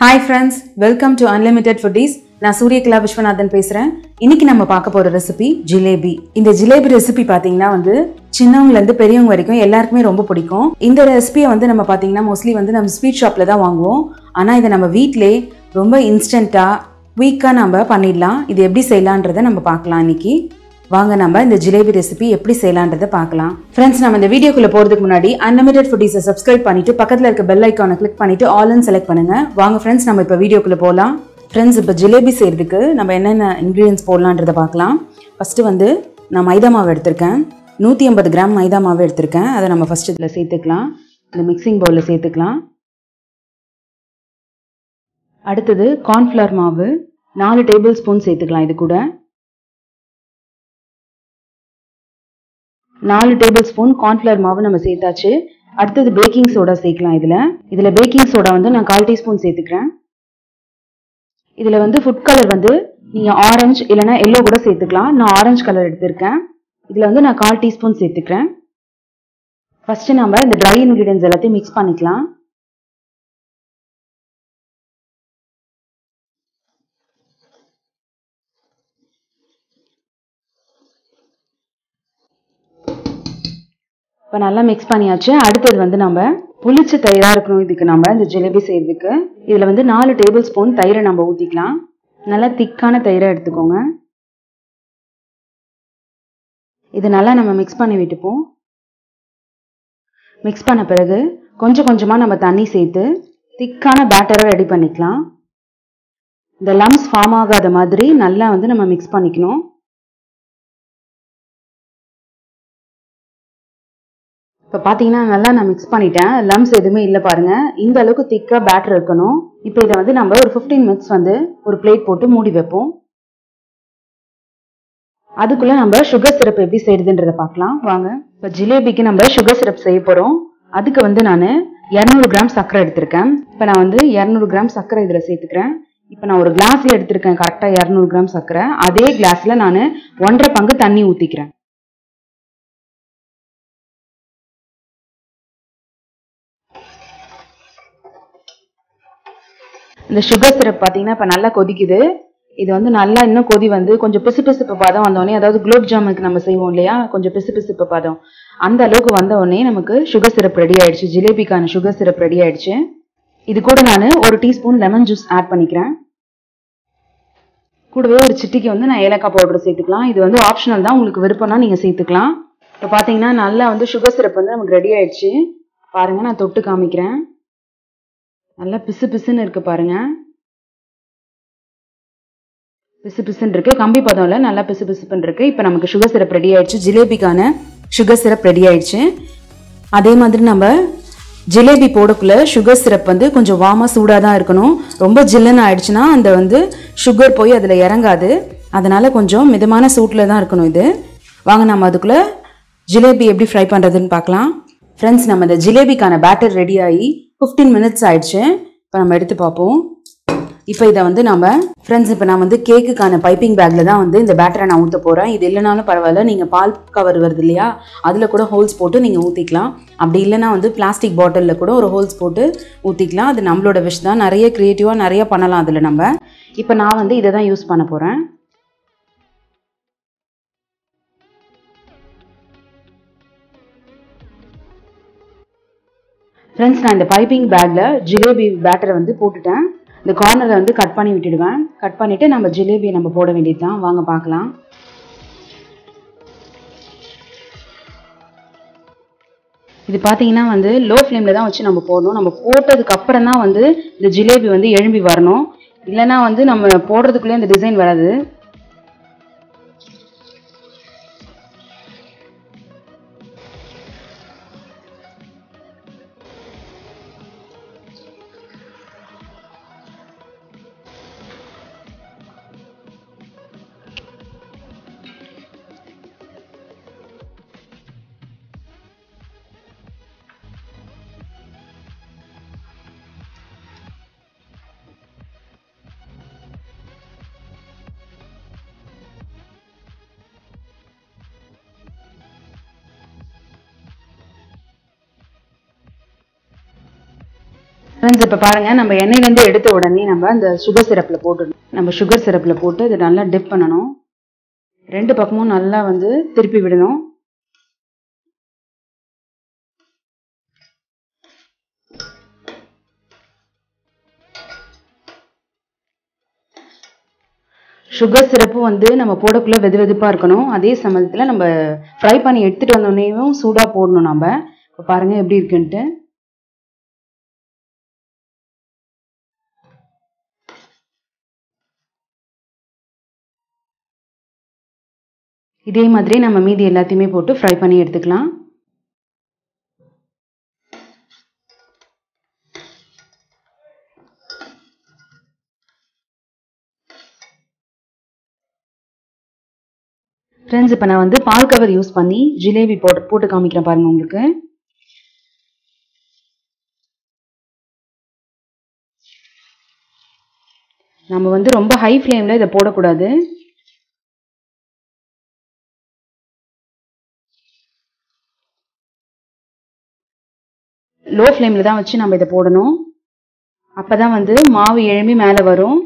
hi friends welcome to unlimited foodies நான் சூரியகலா விஸ்வநாதன் பேசுகிறேன் இன்னைக்கு நம்ம பார்க்க போகிற ரெசிபி ஜிலேபி இந்த ஜிலேபி ரெசிபி பார்த்தீங்கன்னா வந்து சின்னவங்கலேருந்து பெரியவங்க வரைக்கும் எல்லாருக்குமே ரொம்ப பிடிக்கும் இந்த ரெசிபியை வந்து நம்ம பார்த்தீங்கன்னா மோஸ்ட்லி வந்து நம்ம ஸ்வீட் ஷாப்பில் தான் வாங்குவோம் ஆனால் இதை நம்ம வீட்டிலே ரொம்ப இன்ஸ்டண்ட்டாக குயிக்காக நம்ம பண்ணிடலாம் இது எப்படி செய்யலான்றதை நம்ம பார்க்கலாம் இன்னைக்கு வாங்க நம்ம இந்த ஜிலேபி ரெசிபி எப்படி செய்யலான்றதை பார்க்கலாம் ஃப்ரெண்ட்ஸ் நம்ம இந்த வீடியோக்குள்ள போறதுக்கு முன்னாடி அன்லிமிட்டட் ஃபுட்டீஸை சப்ஸ்கிரைப் பண்ணிட்டு பக்கத்துல இருக்க பெல் ஐக்கானை கிளிக் பண்ணிட்டு ஆல்னு செலக்ட் பண்ணுங்க வாங்க ஃப்ரெண்ட்ஸ் நம்ம இப்போ வீடியோக்குள்ள போகலாம் ஃப்ரெண்ட்ஸ் இப்போ ஜிலேபி செய்யறதுக்கு நம்ம என்னென்ன இன்க்ரீடியன்ஸ் போடலான்றதை பார்க்கலாம் ஃபர்ஸ்ட் வந்து நான் மைதா மாவு எடுத்திருக்கேன் நூற்றி ஐம்பது கிராம் மைதா மாவு எடுத்திருக்கேன் அதை நம்ம ஃபர்ஸ்ட் இதில் சேர்த்துக்கலாம் இந்த மிக்சிங் பவுலில் சேர்த்துக்கலாம் அடுத்தது கார்ன்ஃப்ளவர் மாவு நாலு டேபிள் ஸ்பூன் சேர்த்துக்கலாம் இது கூட நாலு டேபிள் ஸ்பூன் கார்ன்ஃப்ளவர் மாவு நம்ம சேர்த்தாச்சு அடுத்தது பேக்கிங் சோடா சேர்க்கலாம் இதில் இதில் பேக்கிங் சோடா வந்து நான் கால் டீஸ்பூன் சேர்த்துக்கிறேன் இதில் வந்து ஃபுட் கலர் வந்து நீங்கள் ஆரஞ்சு இல்லைனா எல்லோ கூட சேர்த்துக்கலாம் நான் ஆரஞ்சு கலர் எடுத்திருக்கேன் இதில் வந்து நான் கால் டீஸ்பூன் சேர்த்துக்கிறேன் ஃபஸ்ட்டு நம்ம இந்த ட்ரை இன்க்ரீடியன்ஸ் எல்லாத்தையும் மிக்ஸ் பண்ணிக்கலாம் இப்போ நல்லா மிக்ஸ் பண்ணியாச்சு அடுத்தது வந்து நம்ம புளிச்ச தயிராக இருக்கணும் இதுக்கு நம்ம இந்த ஜிலேபி செய்யறதுக்கு இதில் வந்து நாலு டேபிள் ஸ்பூன் தயிரை நம்ம ஊற்றிக்கலாம் நல்லா திக்கான தயிரை எடுத்துக்கோங்க இது நல்லா நம்ம மிக்ஸ் பண்ணி விட்டுப்போம் மிக்ஸ் பண்ண பிறகு கொஞ்சம் கொஞ்சமாக நம்ம தண்ணி சேர்த்து திக்கான பேட்டரை ரெடி பண்ணிக்கலாம் இந்த லம்ஸ் ஃபார்ம் ஆகாத மாதிரி நல்லா வந்து நம்ம மிக்ஸ் பண்ணிக்கணும் இப்போ பார்த்தீங்கன்னா நல்லா நான் மிக்ஸ் பண்ணிட்டேன் லம்ஸ் எதுவுமே இல்லை பாருங்க இந்த அளவுக்கு திக்காக பேட்டர் இருக்கணும் இப்போ இதை வந்து நம்ம ஒரு ஃபிஃப்டீன் மினிட்ஸ் வந்து ஒரு பிளேட் போட்டு மூடி வைப்போம் அதுக்குள்ள நம்ம சுகர் சிரப் எப்படி செய்யுதுன்றத பார்க்கலாம் வாங்க இப்போ ஜிலேபிக்கு நம்ம சுகர் சிரப் செய்ய போகிறோம் அதுக்கு வந்து நான் இரநூறு கிராம் சர்க்கரை எடுத்திருக்கேன் இப்போ நான் வந்து இரநூறு கிராம் சர்க்கரை இதில் சேர்த்துக்கிறேன் இப்போ நான் ஒரு கிளாஸில் எடுத்திருக்கேன் கரெக்டாக இரநூறு கிராம் சர்க்கரை அதே கிளாஸில் நான் ஒன்றரை பங்கு தண்ணி ஊற்றிக்கிறேன் இந்த சுகர் சிரப் பார்த்தீங்கன்னா இப்போ நல்லா கொதிக்குது இது வந்து நல்லா இன்னும் கொதி வந்து கொஞ்சம் பிசு பிசுப்பு பதம் வந்தோடனே அதாவது குலோப் ஜாமுனுக்கு நம்ம செய்வோம் இல்லையா கொஞ்சம் பிசு பிசுப்பு பதம் அந்த அளவுக்கு வந்த உடனே நமக்கு சுகர் சிரப் ரெடி ஆயிடுச்சு ஜிலேபிக்கான சுகர் சிரப் ரெடி ஆயிடுச்சு இது கூட நான் ஒரு டீஸ்பூன் லெமன் ஜூஸ் ஆட் பண்ணிக்கிறேன் கூடவே ஒரு சிட்டிக்கு வந்து நான் ஏலக்காய் பவுடர் சேர்த்துக்கலாம் இது வந்து ஆப்ஷனல் தான் உங்களுக்கு விருப்பம்னா நீங்கள் சேர்த்துக்கலாம் இப்போ பார்த்தீங்கன்னா நல்லா வந்து சுகர் சிரப் வந்து நமக்கு ரெடி ஆயிடுச்சு பாருங்க நான் தொட்டு காமிக்கிறேன் நல்லா பிசு பிசுன்னு இருக்கு பாருங்க பிசு பிசுன்னு இருக்கு கம்பி பதம் இல்லை நல்லா பிசு பிசுப்புன்னு இருக்கு இப்போ நமக்கு சுகர் சிரப் ரெடி ஆயிடுச்சு ஜிலேபிக்கான சுகர் சிரப் ரெடி ஆயிடுச்சு அதே மாதிரி நம்ம ஜிலேபி போடக்குள்ள சுகர் சிரப் வந்து கொஞ்சம் வாமாக சூடாக தான் இருக்கணும் ரொம்ப ஜில்லுன்னு ஆயிடுச்சுன்னா அந்த வந்து சுகர் போய் அதில் இறங்காது அதனால கொஞ்சம் மிதமான சூட்டில் தான் இருக்கணும் இது வாங்க நம்ம அதுக்குள்ளே ஜிலேபி எப்படி ஃப்ரை பண்ணுறதுன்னு பார்க்கலாம் ஃப்ரெண்ட்ஸ் நம்ம இந்த ஜிலேபிக்கான பேட்டர் ரெடி ஆகி ஃபிஃப்டீன் மினிட்ஸ் ஆயிடுச்சு இப்போ நம்ம எடுத்து பார்ப்போம் இப்போ இதை வந்து நம்ம ஃப்ரெண்ட்ஸ் இப்போ நான் வந்து கேக்குக்கான பைப்பிங் பேக்கில் தான் வந்து இந்த பேட்டரை நான் ஊற்ற போகிறேன் இது இல்லைனாலும் பரவாயில்ல நீங்கள் பால் கவர் வருது இல்லையா அதில் கூட ஹோல்ஸ் போட்டு நீங்கள் ஊற்றிக்கலாம் அப்படி இல்லைனா வந்து பிளாஸ்டிக் பாட்டிலில் கூட ஒரு ஹோல்ஸ் போட்டு ஊற்றிக்கலாம் அது நம்மளோட விஷ் தான் நிறைய க்ரியேட்டிவாக நிறைய பண்ணலாம் அதில் நம்ம இப்போ நான் வந்து இதை தான் யூஸ் பண்ண போகிறேன் ஃப்ரெண்ட்ஸ் நான் இந்த பைப்பிங் பேக்கில் ஜிலேபி பேட்டரை வந்து போட்டுட்டேன் இந்த கார்னரை வந்து கட் பண்ணி விட்டுடுவேன் கட் பண்ணிவிட்டு நம்ம ஜிலேபியை நம்ம போட வேண்டியது தான் வாங்க பார்க்கலாம் இது பார்த்தீங்கன்னா வந்து லோ ஃப்ளேமில் தான் வச்சு நம்ம போடணும் நம்ம போட்டதுக்கு அப்புறம் தான் வந்து இந்த ஜிலேபி வந்து எழும்பி வரணும் இல்லைன்னா வந்து நம்ம போடுறதுக்குள்ளே இந்த டிசைன் வராது ஃப்ரெண்ட்ஸ் இப்போ பாருங்க நம்ம எண்ணெயிலேருந்து எடுத்த உடனே நம்ம அந்த சுகர் சிரப்பில் போட்டுடணும் நம்ம சுகர் சிரப்பில் போட்டு இதை நல்லா டிப் பண்ணணும் ரெண்டு பக்கமும் நல்லா வந்து திருப்பி விடணும் சுகர் சிரப்பு வந்து நம்ம போடக்குள்ள வெது வெதுப்பாக இருக்கணும் அதே சமயத்தில் நம்ம ஃப்ரை பண்ணி எடுத்துகிட்டு வந்தோடனேயும் சூடாக போடணும் நம்ம இப்போ பாருங்கள் எப்படி இருக்குன்ட்டு இதே மாதிரி நம்ம மீதி எல்லாத்தையுமே போட்டு ஃப்ரை பண்ணி எடுத்துக்கலாம் ஃப்ரெண்ட்ஸ் இப்போ நான் வந்து பால் கவர் யூஸ் பண்ணி ஜிலேபி போட்டு போட்டு காமிக்கிறேன் பாருங்க உங்களுக்கு நம்ம வந்து ரொம்ப ஹை ஃப்ளேமில் இதை போடக்கூடாது லோ ஃப்ளேமில் தான் வச்சு நம்ம இதை போடணும் அப்போ தான் வந்து மாவு எழும்பி மேலே வரும்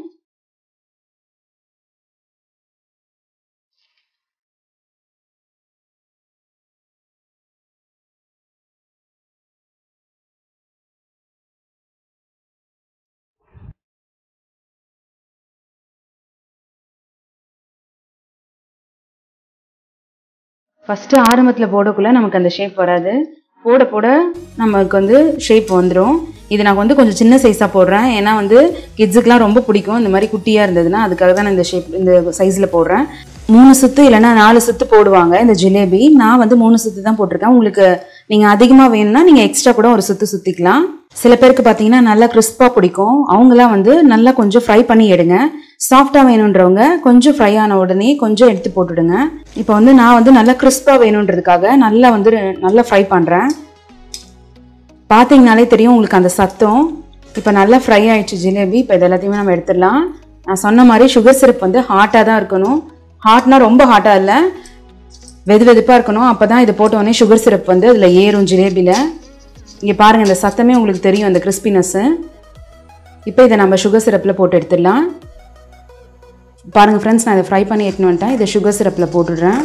ஃபஸ்ட்டு ஆரம்பத்தில் போடக்குள்ள நமக்கு அந்த ஷேப் வராது போட போட நமக்கு வந்து ஷேப் வந்துடும் இது நான் வந்து கொஞ்சம் சின்ன சைஸாக போடுறேன் ஏன்னா வந்து கிட்ஸுக்கெலாம் ரொம்ப பிடிக்கும் இந்த மாதிரி குட்டியாக இருந்ததுன்னா அதுக்காக தான் நான் இந்த ஷேப் இந்த சைஸில் போடுறேன் மூணு சுத்து இல்லைன்னா நாலு சுத்து போடுவாங்க இந்த ஜிலேபி நான் வந்து மூணு சுத்து தான் போட்டிருக்கேன் உங்களுக்கு நீங்கள் அதிகமாக வேணும்னா நீங்கள் எக்ஸ்ட்ரா கூட ஒரு சுத்து சுற்றிக்கலாம் சில பேருக்கு பார்த்தீங்கன்னா நல்லா கிறிஸ்பாக பிடிக்கும் அவங்களாம் வந்து நல்லா கொஞ்சம் ஃப்ரை பண்ணி எடுங்க சாஃப்டாக வேணுன்றவங்க கொஞ்சம் ஃப்ரை ஆன உடனே கொஞ்சம் எடுத்து போட்டுடுங்க இப்போ வந்து நான் வந்து நல்லா கிறிஸ்பாக வேணுன்றதுக்காக நல்லா வந்து நல்லா ஃப்ரை பண்ணுறேன் பார்த்தீங்கனாலே தெரியும் உங்களுக்கு அந்த சத்தம் இப்போ நல்லா ஃப்ரை ஆயிடுச்சு ஜிலேபி இப்போ இது எல்லாத்தையுமே நம்ம எடுத்துடலாம் நான் சொன்ன மாதிரி சுகர் சிரப் வந்து ஹாட்டாக தான் இருக்கணும் ஹாட்னா ரொம்ப ஹாட்டாக இல்லை வெது வெதுப்பாக இருக்கணும் அப்போ தான் இதை போட்டோடனே சுகர் சிரப் வந்து அதில் ஏறும் ஜிலேபியில் இங்கே பாருங்கள் இந்த சத்தமே உங்களுக்கு தெரியும் அந்த கிறிஸ்பினஸ்ஸு இப்போ இதை நம்ம சுகர் சிரப்பில் போட்டு எடுத்துடலாம் பாருங்கள் ஃப்ரெண்ட்ஸ் நான் இதை ஃப்ரை பண்ணி எடுத்துன்னு வந்துட்டேன் இதை சுகர் சிரப்பில் போட்டுடுறேன்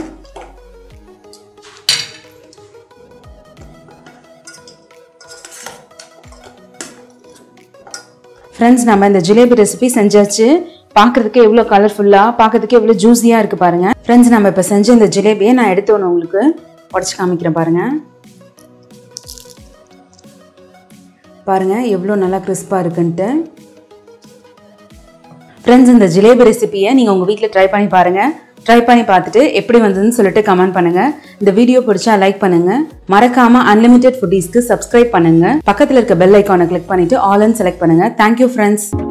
ஃப்ரெண்ட்ஸ் நம்ம இந்த ஜிலேபி ரெசிபி செஞ்சாச்சு பார்க்கறதுக்கு எவ்வளோ கலர்ஃபுல்லாக பார்க்கறதுக்கு எவ்வளோ ஜூஸியாக இருக்குது பாருங்கள் ஃப்ரெண்ட்ஸ் நம்ம இப்போ செஞ்ச இந்த ஜிலேபியை நான் எடுத்து ஒன்று உங்களுக்கு உடச்சி காமிக்கிறேன் பாருங்கள் பாருங்கள் எவ்வளோ நல்லா கிறிஸ்பாக இருக்குன்ட்டு ஃப்ரெண்ட்ஸ் இந்த ஜிலேபி ரெசிபியை நீங்கள் உங்கள் வீட்டில் ட்ரை பண்ணி பாருங்கள் ட்ரை பண்ணி பார்த்துட்டு எப்படி வந்ததுன்னு சொல்லிட்டு கமெண்ட் பண்ணுங்கள் இந்த வீடியோ பிடிச்சா லைக் பண்ணுங்கள் மறக்காமல் அன்லிமிட்டெட் ஃபுட்டீஸ்க்கு சப்ஸ்கிரைப் பண்ணுங்கள் பக்கத்தில் இருக்க பெல் ஐக்கானை கிளிக் பண்ணிவிட்டு ஆல் செலக்ட் பண்ணுங்கள் தேங்க்யூ ஃப்ரெண்ட்ஸ்